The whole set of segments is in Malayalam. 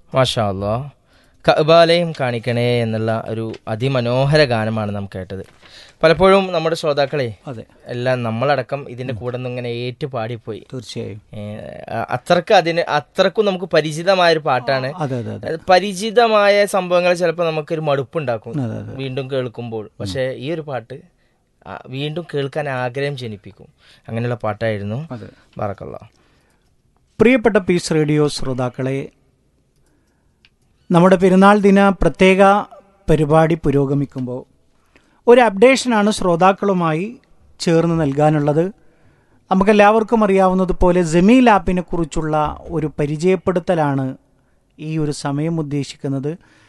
മാഷാ അല്ലോ കഅബാലയം കാണിക്കണേ എന്നുള്ള ഒരു അതിമനോഹര ഗാനമാണ് നാം കേട്ടത് പലപ്പോഴും നമ്മുടെ ശ്രോതാക്കളെ അതെ എല്ലാം നമ്മളടക്കം ഇതിന്റെ കൂടെ നിന്ന് ഇങ്ങനെ ഏറ്റു പാടിപ്പോയി തീർച്ചയായും ഏഹ് അത്രക്ക് അതിന് അത്രക്കും നമുക്ക് പരിചിതമായ ഒരു പാട്ടാണ് അതെ അതെ അതെ അത് പരിചിതമായ സംഭവങ്ങൾ ചിലപ്പോൾ നമുക്കൊരു മടുപ്പുണ്ടാക്കും അതെ അതെ വീണ്ടും കേൾക്കുമ്പോൾ പക്ഷേ ഈ ഒരു പാട്ട് ആ, വീണ്ടും കേൾക്കാൻ ആഗ്രഹം ജനിപ്പിക്കും അങ്ങനെയുള്ള പാട്ടായിരുന്നു അതെ ബാറക്കല്ല പ്രിയപ്പെട്ട പീസ് റേഡിയോ ശ്രോതാക്കളെ നമ്മുടെ പെരുന്നാൾ ദിന പ്രത്യേക പരിപാടി പുരോഗമിക്കുമ്പോൾ ഒരു അപ്ഡേഷനാണ് ശ്രോതാക്കളുമായി ചേർന്ന് നൽകാനുള്ളത് നമുക്കെല്ലാവർക്കും അറിയാവുന്നതുപോലെ ജമീൽ ആപ്പിനെ കുറിച്ചുള്ള ഒരു പരിചയപ്പെടുത്തലാണ് ഈ ഒരു സമയം ഉദ്ദേശിക്കുന്നത്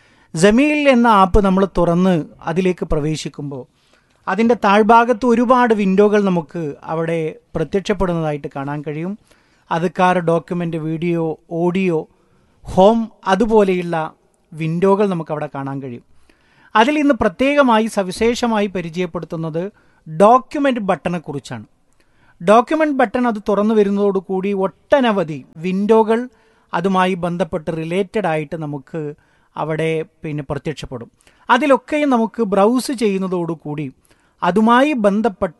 ജമീൽ എന്ന ആപ്പ് നമ്മൾ തുറന്ന് അതിലേക്ക് പ്രവേശിക്കുമ്പോൾ അതിൻ്റെ താഴ്ഭാഗത്ത് ഒരുപാട് വിൻഡോകൾ നമുക്ക് അവിടെ പ്രത്യക്ഷപ്പെടുന്നതായിട്ട് കാണാൻ കഴിയും അത് കാർ ഡോക്യുമെൻ്റ് വീഡിയോ ഓഡിയോ ഹോം അതുപോലെയുള്ള വിൻഡോകൾ നമുക്ക് അവിടെ കാണാൻ കഴിയും അതിൽ ഇന്ന് പ്രത്യേകമായി സവിശേഷമായി പരിചയപ്പെടുത്തുന്നത് ഡോക്യുമെൻ്റ് ബട്ടണെ കുറിച്ചാണ് ഡോക്യുമെൻ്റ് ബട്ടൺ അത് തുറന്നു വരുന്നതോടുകൂടി ഒട്ടനവധി വിൻഡോകൾ അതുമായി ബന്ധപ്പെട്ട് റിലേറ്റഡ് ആയിട്ട് നമുക്ക് അവിടെ പിന്നെ പ്രത്യക്ഷപ്പെടും അതിലൊക്കെയും നമുക്ക് ബ്രൗസ് ചെയ്യുന്നതോടുകൂടി അതുമായി ബന്ധപ്പെട്ട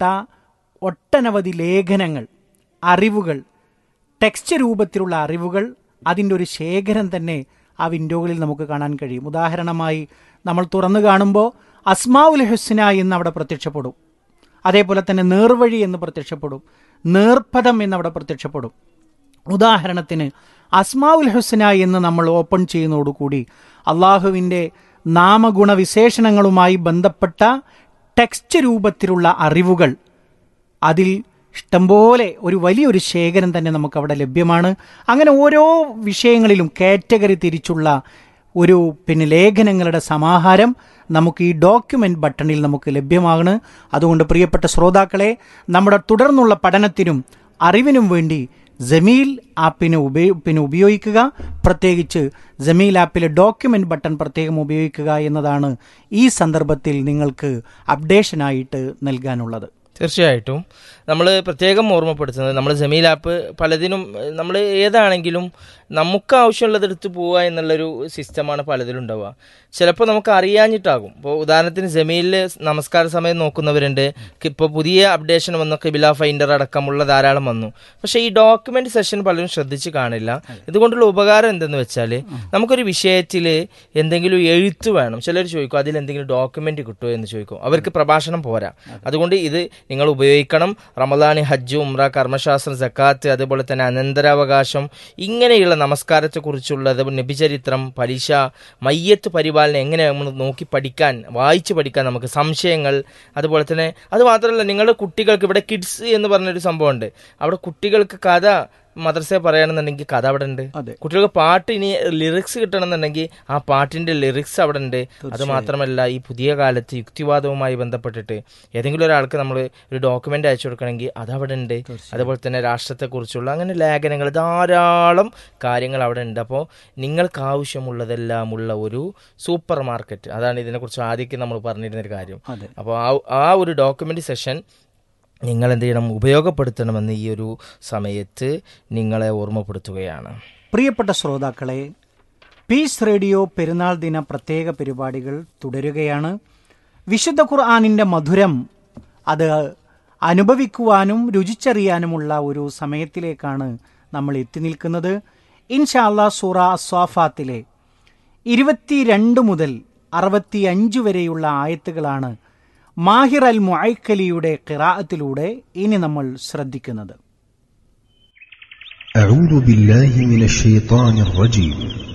ഒട്ടനവധി ലേഖനങ്ങൾ അറിവുകൾ ടെക്സ്റ്റ് രൂപത്തിലുള്ള അറിവുകൾ അതിൻ്റെ ഒരു ശേഖരം തന്നെ ആ വിൻഡോകളിൽ നമുക്ക് കാണാൻ കഴിയും ഉദാഹരണമായി നമ്മൾ തുറന്നു കാണുമ്പോൾ അസ്മാഉൽ ഹുസ്ന എന്ന് അവിടെ പ്രത്യക്ഷപ്പെടും അതേപോലെ തന്നെ നേർവഴി എന്ന് പ്രത്യക്ഷപ്പെടും നേർപ്പദം എന്നവിടെ പ്രത്യക്ഷപ്പെടും ഉദാഹരണത്തിന് അസ്മാഉൽ ഹുസ്ന എന്ന് നമ്മൾ ഓപ്പൺ ചെയ്യുന്നതോടുകൂടി അള്ളാഹുവിൻ്റെ നാമഗുണ വിശേഷണങ്ങളുമായി ബന്ധപ്പെട്ട ടെക്സ്റ്റ് രൂപത്തിലുള്ള അറിവുകൾ അതിൽ ഇഷ്ടംപോലെ ഒരു വലിയൊരു ശേഖരം തന്നെ നമുക്ക് അവിടെ ലഭ്യമാണ് അങ്ങനെ ഓരോ വിഷയങ്ങളിലും കാറ്റഗറി തിരിച്ചുള്ള ഒരു പിന്നെ ലേഖനങ്ങളുടെ സമാഹാരം നമുക്ക് ഈ ഡോക്യുമെന്റ് ബട്ടണിൽ നമുക്ക് ലഭ്യമാണ് അതുകൊണ്ട് പ്രിയപ്പെട്ട ശ്രോതാക്കളെ നമ്മുടെ തുടർന്നുള്ള പഠനത്തിനും അറിവിനും വേണ്ടി ജമീൽ ആപ്പിനെ ഉപയോ പിന്നെ ഉപയോഗിക്കുക പ്രത്യേകിച്ച് ജമീൽ ആപ്പിലെ ഡോക്യുമെന്റ് ബട്ടൺ പ്രത്യേകം ഉപയോഗിക്കുക എന്നതാണ് ഈ സന്ദർഭത്തിൽ നിങ്ങൾക്ക് അപ്ഡേഷനായിട്ട് നൽകാനുള്ളത് തീർച്ചയായിട്ടും നമ്മൾ പ്രത്യേകം ഓർമ്മപ്പെടുത്തുന്നത് നമ്മൾ ജമീൽ ആപ്പ് പലതിനും നമ്മൾ ഏതാണെങ്കിലും നമുക്ക് ആവശ്യമുള്ളത് എടുത്ത് പോവുക എന്നുള്ളൊരു സിസ്റ്റമാണ് പലതിലും ഉണ്ടാവുക ചിലപ്പോൾ നമുക്ക് അറിയാഞ്ഞിട്ടാകും ഇപ്പോൾ ഉദാഹരണത്തിന് ജമീലിൽ നമസ്കാര സമയം നോക്കുന്നവരുണ്ട് ഇപ്പോൾ പുതിയ അപ്ഡേഷൻ വന്ന കിബില ഫൈൻഡർ അടക്കമുള്ള ധാരാളം വന്നു പക്ഷേ ഈ ഡോക്യുമെന്റ് സെഷൻ പലരും ശ്രദ്ധിച്ച് കാണില്ല ഇതുകൊണ്ടുള്ള ഉപകാരം എന്തെന്ന് വെച്ചാൽ നമുക്കൊരു വിഷയത്തിൽ എന്തെങ്കിലും എഴുത്ത് വേണം ചിലർ ചോദിക്കും അതിൽ എന്തെങ്കിലും ഡോക്യുമെന്റ് കിട്ടുമോ എന്ന് ചോദിക്കും അവർക്ക് പ്രഭാഷണം പോരാ അതുകൊണ്ട് ഇത് നിങ്ങൾ ഉപയോഗിക്കണം റമദാനി ഹജ്ജ് ഉംറ കർമ്മശാസ്ത്രം സക്കാത്ത് അതുപോലെ തന്നെ അനന്തരാവകാശം ഇങ്ങനെയുള്ള നമസ്കാരത്തെക്കുറിച്ചുള്ളത് നബിചരിത്രം പലിശ മയ്യത്ത് പരിപാലനം എങ്ങനെ നമ്മൾ നോക്കി പഠിക്കാൻ വായിച്ച് പഠിക്കാൻ നമുക്ക് സംശയങ്ങൾ അതുപോലെ തന്നെ അത് മാത്രമല്ല നിങ്ങളുടെ കുട്ടികൾക്ക് ഇവിടെ കിഡ്സ് എന്ന് പറഞ്ഞൊരു സംഭവമുണ്ട് അവിടെ കുട്ടികൾക്ക് കഥ മദ്രസയെ പറയുകയാണെന്നുണ്ടെങ്കിൽ കഥ അവിടെ ഉണ്ട് അതെ. കുട്ടികൾക്ക് പാട്ട് ഇനി ലിറിക്സ് കിട്ടണമെന്നുണ്ടെങ്കിൽ ആ പാട്ടിന്റെ ലിറിക്സ് അവിടെ ഉണ്ട് അത് മാത്രമല്ല ഈ പുതിയ കാലത്ത് യുക്തിവാദവുമായി ബന്ധപ്പെട്ടിട്ട് ഏതെങ്കിലും ഒരാൾക്ക് നമ്മൾ ഒരു ഡോക്യുമെന്റ് അയച്ചു കൊടുക്കണമെങ്കിൽ അത് അവിടെ ഉണ്ട് അതുപോലെ തന്നെ രാഷ്ട്രത്തെക്കുറിച്ചുള്ള അങ്ങനെ ലേഖനങ്ങൾ ധാരാളം കാര്യങ്ങൾ അവിടെ ഉണ്ട് അപ്പോൾ നിങ്ങൾക്ക് ആവശ്യമുള്ളതെല്ലാം ഉള്ള ഒരു സൂപ്പർ മാർക്കറ്റ് അതാണ് ഇതിനെക്കുറിച്ച് ആദ്യമൊക്കെ നമ്മൾ പറഞ്ഞിരുന്നൊരു കാര്യം അതെ അപ്പോൾ ആ ആ ഒരു ഡോക്യുമെന്റ് സെഷൻ നിങ്ങൾ എന്ത് ചെയ്യണം ഉപയോഗപ്പെടുത്തണമെന്ന് ഈ ഒരു സമയത്ത് നിങ്ങളെ ഓർമ്മപ്പെടുത്തുകയാണ് പ്രിയപ്പെട്ട ശ്രോതാക്കളെ പീസ് റേഡിയോ പെരുന്നാൾ ദിന പ്രത്യേക പരിപാടികൾ തുടരുകയാണ് വിശുദ്ധ ഖുർആാനിൻ്റെ മധുരം അത് അനുഭവിക്കുവാനും രുചിച്ചറിയാനുമുള്ള ഒരു സമയത്തിലേക്കാണ് നമ്മൾ എത്തി നിൽക്കുന്നത് ഇൻഷാല്ലാ സൂറ സ്വാഫാത്തിലെ ഇരുപത്തിരണ്ട് മുതൽ അറുപത്തി അഞ്ച് വരെയുള്ള ആയത്തുകളാണ് മാഹിർ അൽ മുഅക്കലിയുടെ ഖിറാഅത്തിലൂടെ ഇനി നമ്മൾ ശ്രദ്ധിക്കുന്നത് أعوذ بالله من الشيطان الرجيم